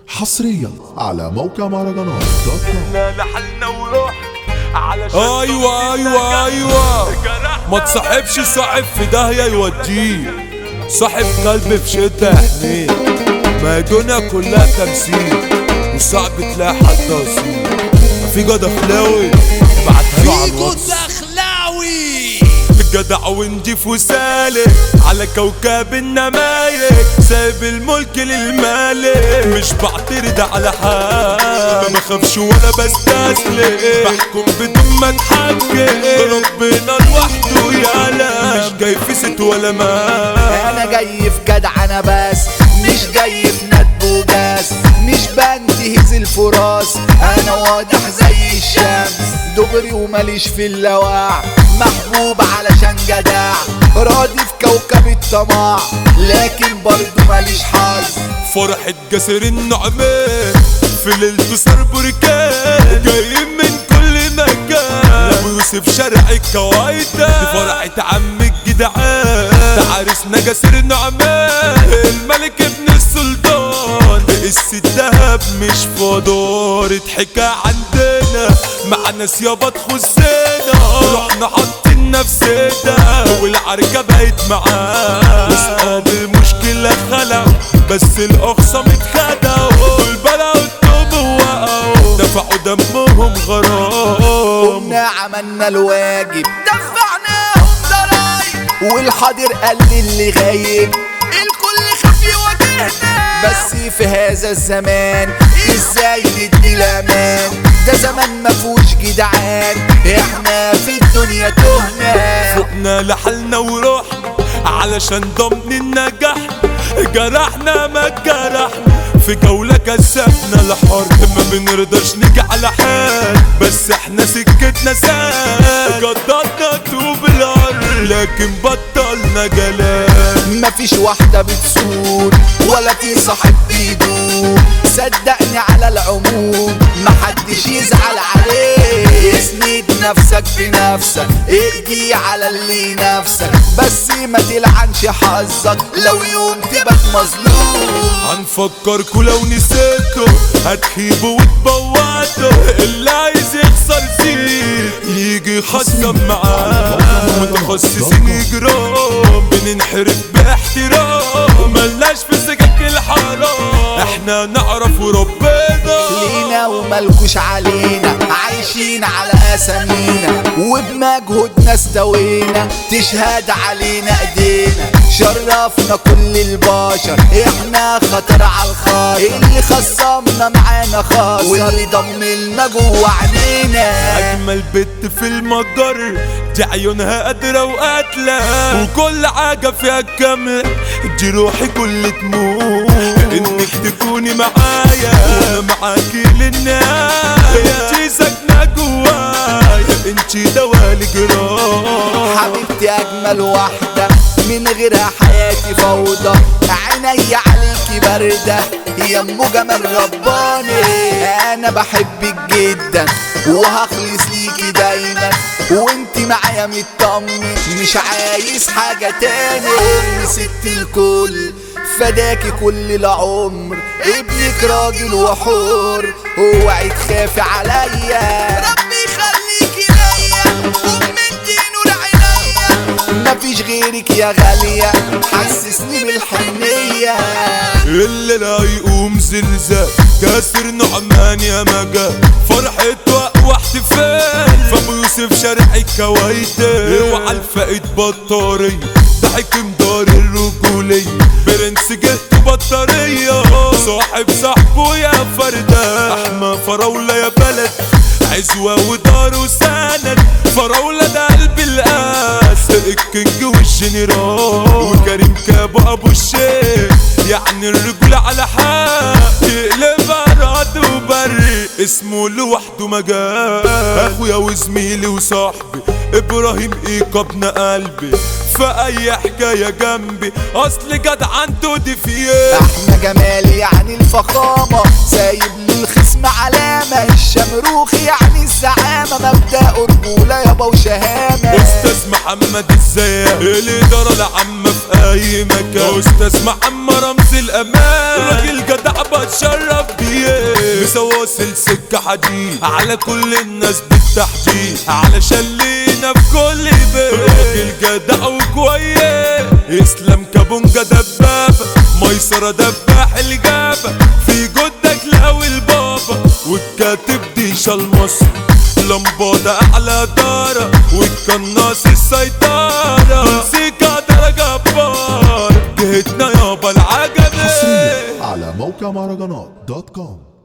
حصريا على موقع مهرجانات دوت كوم احنا لحالنا وروح علشان ايوه ايوه ايوه ما تصاحبش صاحب في داهيه يوديه صاحب كلب في شده حنين ما الدنيا كلها تمثيل وصعب تلاقي حد اصيل ما في جدع خلاوي ابعتها له على الواتس دخلاوي جدع ونضيف وسالك على كوكب النمايك سايب الملك للمالك مش بعترض على حد ما بخافش ولا بستسلم بحكم بدون ما اتحكم ربنا لوحده يعلم مش جاي في ست ولا مال انا جاي في جدع انا بس مش جاي في ندب وبس مش بنتهز الفراس انا واضح زي الشمس دغري وماليش في اللواع محبوب علشان جدع راضي في كوكب الطمع لكن برضه ماليش حظ فرحة جسر النعمان في ليلته صار بركان جايين من كل مكان ابو يوسف شارع الكوايدة دي فرحة عم الجدعان ده عرسنا جسر النعمان الملك ابن السلطان الست دهب مش فضار حكاية عندنا مع ناس يابا تخصنا رحنا حاطين نفسنا والعركة بقت معاه وسقام المشكلة خلق بس الأقصى متخدعوا والبلا والتوب وقعوا دفعوا دمهم غرام قمنا عملنا الواجب دفعناهم ضرايب والحاضر قال لي اللي غايب الكل خاف يواجهنا بس في هذا الزمان ازاي ندي الامان ده زمان ما فيهوش جدعان احنا في الدنيا تهنا فوقنا لحالنا ورحنا علشان ضمن النجاح جرحنا ما جرحنا في جولة كسبنا الحرب ما بنرضاش نيجي على حال بس احنا سكتنا سال قدرنا طوب الارض لكن بطلنا جلال مفيش واحدة بتسود ولا في صاحب بيدوب صدقني على العموم محدش يزعل عليه اسند نفسك بنفسك اهدي على اللي نفسك بس ما تلعنش حظك لو يوم تبقى مظلوم هنفكركوا لو نسيتوا هتخيبوا وتبوتوا اللي عايز يخسر زيد يجي يخصم معاه متخصصين يجرام بننحرف باحترام ملناش في سكك الحرام احنا نعرف ربنا لينا وملكوش علينا عايشين على اسامينا وبمجهودنا استوينا تشهد علينا ايدينا شرفنا كل البشر احنا خطر على الخاطر اللي خصمنا معانا خاص واللي ضملنا جوه عينينا اجمل بنت في المجر دي عيونها قادرة وقاتلة وكل حاجة فيها كاملة دي روحي كل تموت انك تكوني معايا وانا معاكي للنهاية انتي ساكنة جوايا انتي دوالي جراح حبيبتي اجمل واحدة من غيرها حياتي فوضى عيني عليكي باردة يا ام جمال رباني انا بحبك جدا وهخلص ليكي دايما وانتي معايا مطمن مش عايز حاجة تاني ام ست الكل فداكي كل العمر ابنك راجل وحور اوعي تخافي عليا ربي يخليكي ليا ام الدين والعناية مفيش غيرك يا غالية حسسني بالحنية اللي لا يقوم زلزال كاسر نعمان يا مجا فرحة وقوة احتفال فابو يوسف شارع الكوايدة اوعى الفائد بطارية ضحك مدار الرجولية برنس جهته بطارية صاحب صاحبه يا فردة احمى فراولة يا بلد عزوة ودار وسند فراولة ده قلب القاس الكينج والجنرال وكريم كابو ابو الشيخ يعني الرجولة على حق يقلب راد وبري اسمه لوحده مجال اخويا وزميلي وصاحبي ابراهيم ايكا ابن قلبي في اي حكاية جنبي اصل جدع عنده دي فيه احنا جمال يعني الفخامة سايب للخصم علامة الشمروخ يعني الزعامة مبدأ رجولة يابا وشهامة استاذ محمد الزيات الاداره العامه في اي مكان استاذ محمد رمز الامان راجل جدع بتشرف بيه العالمية مسواصل سكة حديد على كل الناس بالتحديد علشان لينا في كل بيت راجل جدع وكويس اسلام كابونجا دبابة ميسرة دباح الجابة في جدك لقوي البابا والكاتب دي شال مصر لمبادة أعلى دارة والقناص السيطرة موسيقى درجة جبار جهتنا يابا العجبة على موقع مهرجانات دوت كوم